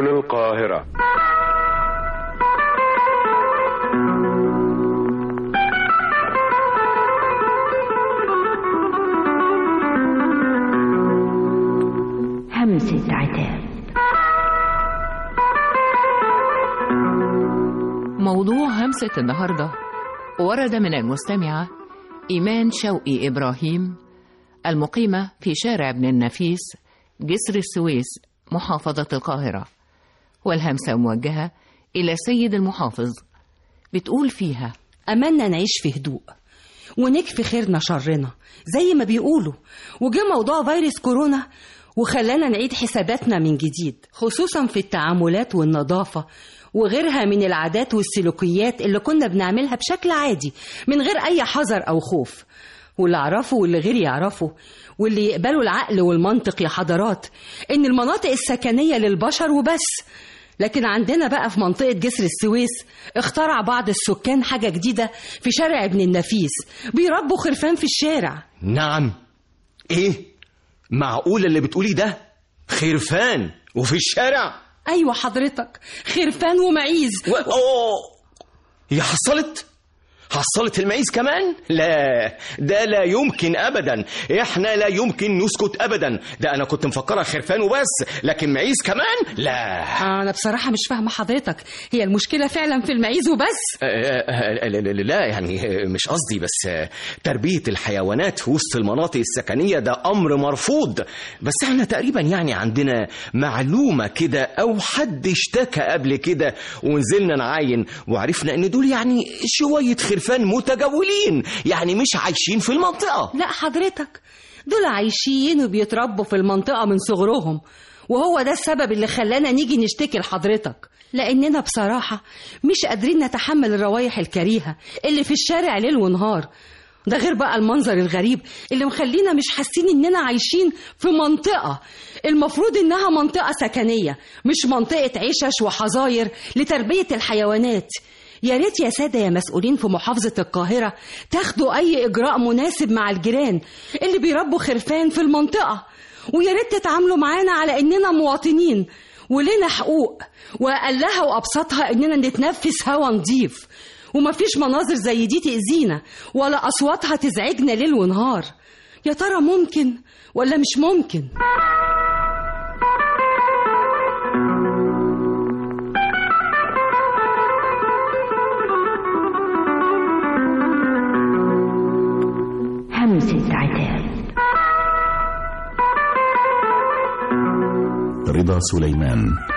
تلفزيون القاهرة همسة عتاب موضوع همسة النهاردة ورد من المستمعة إيمان شوقي إبراهيم المقيمة في شارع ابن النفيس جسر السويس محافظة القاهرة والهمسة موجهة إلى سيد المحافظ بتقول فيها أملنا نعيش في هدوء ونكفي خيرنا شرنا زي ما بيقولوا وجه موضوع فيروس كورونا وخلانا نعيد حساباتنا من جديد خصوصا في التعاملات والنظافة وغيرها من العادات والسلوكيات اللي كنا بنعملها بشكل عادي من غير أي حذر أو خوف واللي أعرفه واللي غير يعرفه واللي يقبلوا العقل والمنطق يا حضرات إن المناطق السكنية للبشر وبس لكن عندنا بقى في منطقة جسر السويس اخترع بعض السكان حاجة جديدة في شارع ابن النفيس بيربوا خرفان في الشارع نعم ايه معقول اللي بتقولي ده خرفان وفي الشارع أيوة حضرتك خرفان ومعيز و... أوه. هي حصلت حصلت المعيز كمان لا ده لا يمكن ابدا احنا لا يمكن نسكت ابدا ده انا كنت مفكرها خرفان وبس لكن معيز كمان لا أنا بصراحة مش فاهمة حضرتك هي المشكلة فعلا في المعيز وبس آه، آه، لا لا- لا يعني آه، مش قصدي بس آه، تربية الحيوانات في وسط المناطق السكنية ده أمر مرفوض بس احنا تقريبا يعني عندنا معلومة كده أو حد اشتكى قبل كده ونزلنا نعاين وعرفنا إن دول يعني شوية خرفان متجولين يعني مش عايشين في المنطقة لا حضرتك دول عايشين وبيتربوا في المنطقة من صغرهم وهو ده السبب اللي خلانا نيجي نشتكي لحضرتك لأننا بصراحة مش قادرين نتحمل الروايح الكريهة اللي في الشارع ليل ونهار ده غير بقى المنظر الغريب اللي مخلينا مش حاسين اننا عايشين في منطقة المفروض انها منطقة سكنية مش منطقة عشش وحظاير لتربية الحيوانات يا ريت يا سادة يا مسؤولين في محافظة القاهرة تاخدوا أي إجراء مناسب مع الجيران اللي بيربوا خرفان في المنطقة ويا ريت تتعاملوا معانا على إننا مواطنين ولنا حقوق وأقلها وأبسطها إننا نتنفس هوا نضيف ومفيش مناظر زي دي تأذينا ولا أصواتها تزعجنا ليل ونهار يا ترى ممكن ولا مش ممكن همسة عتاب رضا سليمان